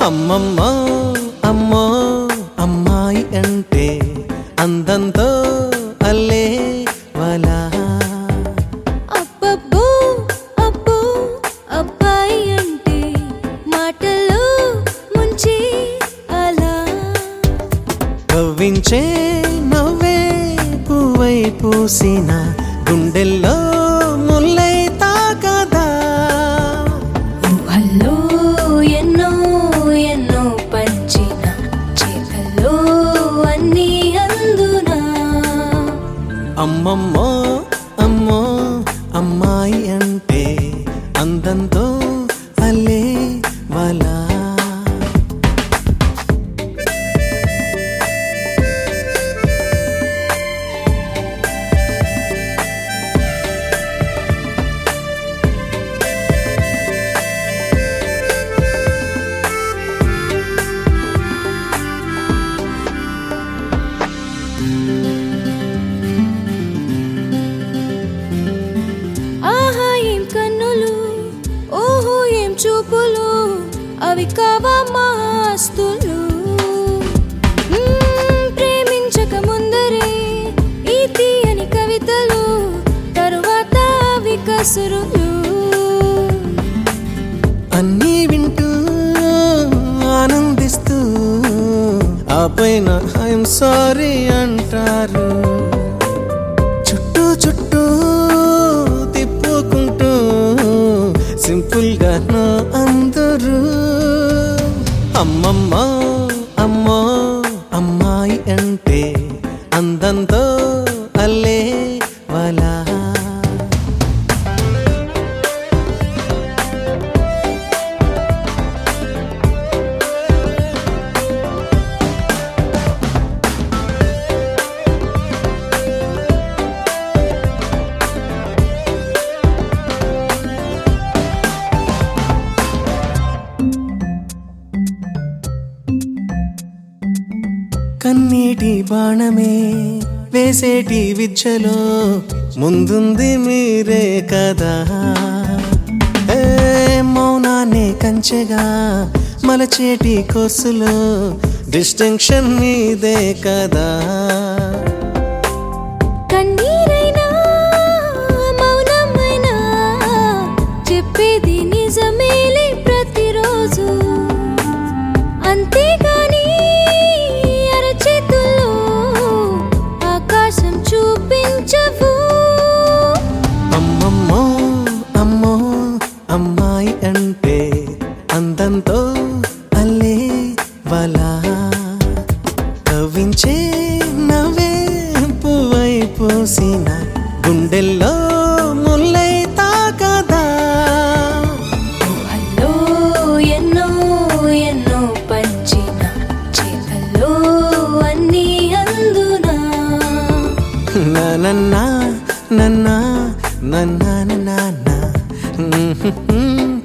అమ్మమ్మో అమ్మో అమ్మాయి అంటే అందంతో అల్లే వలా అబ్బబ్బో అబ్బో అబ్బాయి అంటే మాటలు ముంచి అలా కవ్వించే నవ్వే పువ్వై పూసిన గుండెల్లో ముల్లై తాకదా ఊహల్లో ఎన్నో ఎన్నో పంచిన చేతల్లో అన్నీ అందునా అమ్మమ్మో అమ్మో అమ్మాయి అంటే అందంతో అల్లే వలా ఆహా ఏం కన్నులు ఓహో ఏం చూపులు అవి కావా మాస్తులు మ్మ్, ప్రేమించక ముందరే ఈ తీయని కవితలు తరువాత అవి కసురులు అన్నీ వింటూ ఆనందిస్తూ ఆ పైన ఐఎమ్ సారీ అంటారు చుట్టూ చుట్టూ తిప్పుకుంటూ సింపుల్ గా నా అందరూ అమ్మమ్మ అమ్మో అమ్మాయి అంటే అందంతో అల్లే వలా కన్నీటి బాణమే వేసేటి విద్యలో ముందుంది మీరే కదా ఏ మౌనాన్ని కంచెగా మలచేటి కోసులో డిస్టింక్షన్ మీదే కదా కన్నీరైనా మౌనమైనా చెప్పేది నిజమేలే ప్రతిరోజు అంతేగాని అరచేతుల్లో ఆకాశం చూపించవు అమ్మమ్మో అమ్మో అమ్మాయి అంటే అందంతో అల్లే వలా కవ్వించే నవ్వే పువ్వై పూసిన గుండెల్లో ముల్లై తాకదా ఊహల్లో ఎన్నో ఎన్నో పంచిన చేతల్లో అన్నీ అందునా నన్న నన్న నన్న నన్న